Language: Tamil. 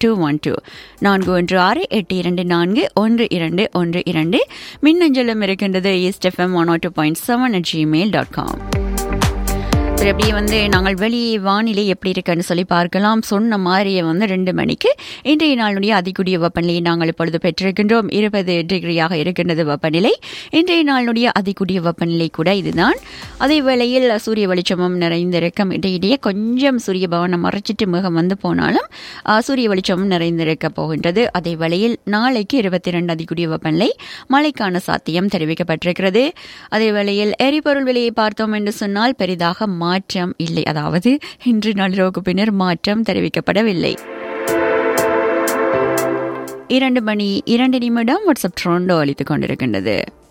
டூ ஒன் டூ நான்கு ஒன்று ஆறு எட்டு இரண்டு நான்கு ஒன்று இரண்டு ஒன்று இரண்டு மின்னஞ்சலும் இருக்கின்றது east F M one two point seven at Gmail dot com சரி அப்படியே வந்து நாங்கள் வெளி வானிலை எப்படி இருக்குன்னு சொல்லி பார்க்கலாம் சொன்ன மாதிரியே வந்து ரெண்டு மணிக்கு இன்றைய நாளுடைய அதிகூடிய வெப்பநிலையை நாங்கள் இப்பொழுது பெற்றிருக்கின்றோம் இருபது டிகிரியாக இருக்கின்றது வெப்பநிலை இன்றைய நாளுடைய அதிகூடிய வெப்பநிலை கூட இதுதான் அதே வேளையில் சூரிய வெளிச்சமும் நிறைந்திருக்கும் இடையிடையே கொஞ்சம் சூரிய பவனம் மறைச்சிட்டு மிகம் வந்து போனாலும் ஆ, சூரிய வெளிச்சமும் நிறைந்திருக்க போகின்றது அதே வேளையில் நாளைக்கு இருபத்தி ரெண்டு அதிகூடிய வெப்பநிலை மழைக்கான சாத்தியம் தெரிவிக்கப்பட்டிருக்கிறது அதே வேளையில் எரிபொருள் விலையை பார்த்தோம் என்று சொன்னால் பெரிதாக மாற்றம் இல்லை அதாவது இன்று நள்ளிரவுக்கு பின்னர் மாற்றம் தெரிவிக்கப்படவில்லை இரண்டு மணி இரண்டு நிமிடம் வாட்ஸ்அப் ட்ரோண்டோ அளித்துக் கொண்டிருக்கின்றது